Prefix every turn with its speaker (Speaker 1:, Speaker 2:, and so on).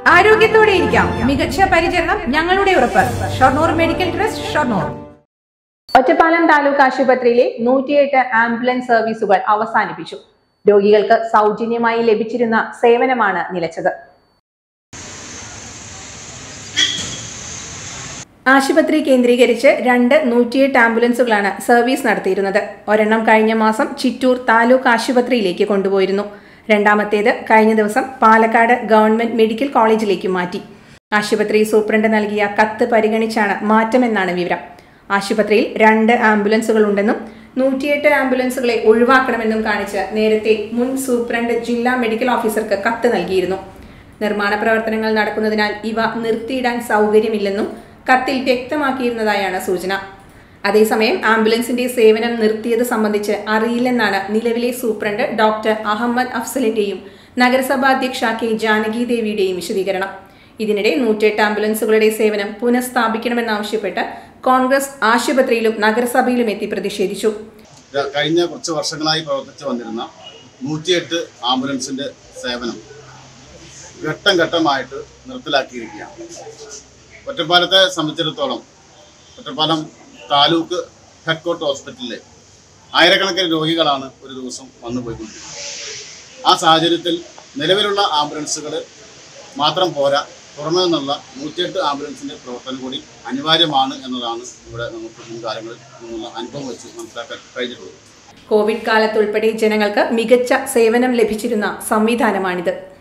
Speaker 1: ആരോഗ്യത്തോടെ ഇരിക്കാം മികച്ച പരിചരണം ഞങ്ങളുടെ ഉറപ്പ് ഷൊർണൂർ മെഡിക്കൽ ട്രസ്റ്റ് ഷൊർണൂർ
Speaker 2: ഒറ്റപ്പാലം താലൂക്ക് ആശുപത്രിയിലെ നൂറ്റിയെട്ട് ആംബുലൻസ് സർവീസുകൾ അവസാനിപ്പിച്ചു രോഗികൾക്ക് സൗജന്യമായി ലഭിച്ചിരുന്ന സേവനമാണ് നിലച്ചത് ആശുപത്രി കേന്ദ്രീകരിച്ച് രണ്ട് നൂറ്റിയെട്ട് ആംബുലൻസുകളാണ് സർവീസ് നടത്തിയിരുന്നത് ഒരെണ്ണം കഴിഞ്ഞ മാസം ചിറ്റൂർ താലൂക്ക് ആശുപത്രിയിലേക്ക് കൊണ്ടുപോയിരുന്നു രണ്ടാമത്തേത് കഴിഞ്ഞ ദിവസം പാലക്കാട് ഗവൺമെന്റ് മെഡിക്കൽ കോളേജിലേക്ക് മാറ്റി ആശുപത്രി സൂപ്രണ്ട് നൽകിയ കത്ത് പരിഗണിച്ചാണ് മാറ്റമെന്നാണ് വിവരം ആശുപത്രിയിൽ രണ്ട് ആംബുലൻസുകൾ ഉണ്ടെന്നും നൂറ്റിയെട്ട് ആംബുലൻസുകളെ ഒഴിവാക്കണമെന്നും കാണിച്ച് നേരത്തെ മുൻ സൂപ്രണ്ട് ജില്ലാ മെഡിക്കൽ ഓഫീസർക്ക് കത്ത് നൽകിയിരുന്നു നിർമ്മാണ പ്രവർത്തനങ്ങൾ നടക്കുന്നതിനാൽ ഇവ നിർത്തിയിടാൻ സൗകര്യമില്ലെന്നും കത്തിൽ വ്യക്തമാക്കിയിരുന്നതായാണ് സൂചന അതേസമയം ആംബുലൻസിന്റെ സേവനം നിർത്തിയത് സംബന്ധിച്ച് അറിയില്ലെന്നാണ് നിലവിലെ സൂപ്രണ്ട് ഡോക്ടർ അഹമ്മദ് അഫ്സലിന്റെയും നഗരസഭാ അധ്യക്ഷ കെ ജാനകി ദേവിയുടെയും വിശദീകരണം ഇതിനിടെ നൂറ്റെട്ട് ആംബുലൻസുകളുടെ സേവനം പുനഃസ്ഥാപിക്കണമെന്നാവശ്യപ്പെട്ട് കോൺഗ്രസ് ആശുപത്രിയിലും നഗരസഭയിലും എത്തി പ്രതിഷേധിച്ചു
Speaker 3: ര- കഴിഞ്ഞ കുറച്ച് വർഷങ്ങളായി പ്രവർത്തിച്ചു വന്നിരുന്ന നൂറ്റിയെട്ട് ആംബുലൻസിന്റെ സേവനം ഘട്ടം ഘട്ടമായിട്ട് നിർത്തലാക്കിയിരിക്കുകയാണ് ഒറ്റപ്പാലത്തെ സംബന്ധിച്ചിടത്തോളം ഒറ്റപ്പാലം താലൂക്ക് ഹെഡ്കോർട്ട് ഹോസ്പിറ്റലിലെ ആയിരക്കണക്കിന് രോഗികളാണ് ഒരു ദിവസം വന്നു പോയിക്കൊണ്ടിരിക്കുന്നത് ആ സാഹചര്യത്തിൽ നിലവിലുള്ള ആംബുലൻസുകൾ മാത്രം പോരാ പുറമേ നിന്നുള്ള നൂറ്റിയെട്ട് ആംബുലൻസിന്റെ പ്രവർത്തനം കൂടി അനിവാര്യമാണ് എന്നതാണ് ഇവിടെ നമുക്ക് മുൻകാലങ്ങളിൽ നിന്നുള്ള അനുഭവം വെച്ച് മനസ്സിലാക്കാൻ കഴിഞ്ഞിട്ടുള്ളത്
Speaker 2: കോവിഡ് കാലത്തുൾപ്പെടെ ജനങ്ങൾക്ക് മികച്ച സേവനം ലഭിച്ചിരുന്ന സംവിധാനമാണിത്